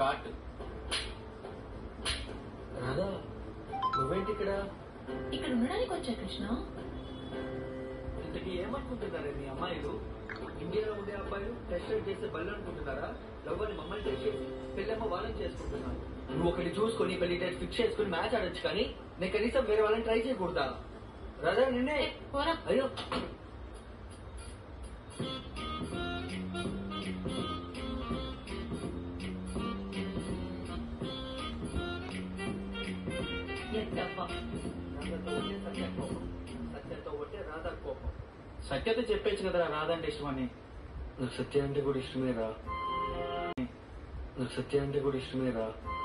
ఒక ఆర్ట్ రాధా నువ్వేంటి ఇక్కడ ఇక్కడ ఉండడానికి వచ్చా కృష్ణ ఇంతకీ ఏమనుకుంటున్నారే మీ అమ్మాయిలు ఇండియాలో ఉండే అబ్బాయిలు టెస్ట్ రైడ్ చేస్తే బళ్ళు అనుకుంటున్నారా లవ్ అని మమ్మల్ని టెస్ట్ చేసి పెళ్ళమ్మ వాళ్ళని చేసుకుంటున్నారు నువ్వు ఒకటి చూసుకొని పెళ్లి డేట్ ఫిక్స్ చేసుకుని మ్యాచ్ ఆడొచ్చు కానీ నేను కనీసం వేరే వాళ్ళని ట్రై చేయకూడదా రాధా నిన్నే ఏ, పోరా అయ్యో ఎద్దవ్వ. రాధతో ఉంటే సత్య కోపం సత్యతో ఉంటే రాధా కోపం సత్యత చెప్పేచ్చు కదా రాధా అంటే ఇష్టమని నాకు సత్య అంటే కూడా ఇష్టమే రా నాకు సత్య అంటే కూడా ఇష్టమే రా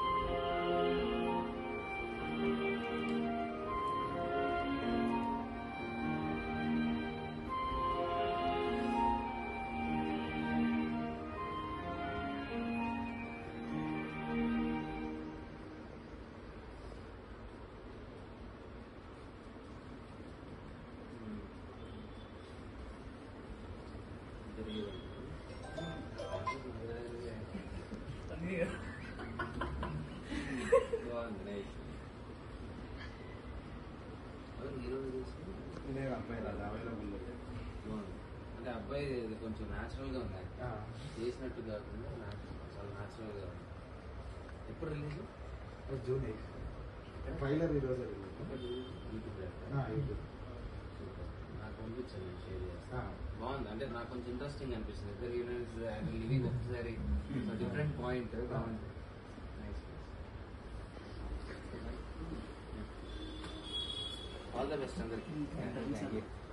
బాగుంది నైస్ హీరో నేను అమ్మాయి రాదు అవైలబుల్ బాగుంది అంటే అబ్బాయి ఇది కొంచెం న్యాచురల్ గా ఉంది చేసినట్టు కాకుండా natural- చాలా న్యాచురల్ గా ఉంది ఎప్పుడు రిలీజ్ జూన్ ఎయిట్ ట్రైలర్ ఈ రోజు యూట్యూబ్ నాకు పంపించండి షేర్ చేస్తాను బాగుంది అంటే నాకు కొంచెం ఇంట్రెస్టింగ్ అనిపిస్తుంది ఇద్దరు హీరోయిన్స్ లివింగ్ ఒకసారి డిఫరెంట్ పాయింట్ బాగుంది నైస్ ఆల్ ద బెస్ట్ అందరికి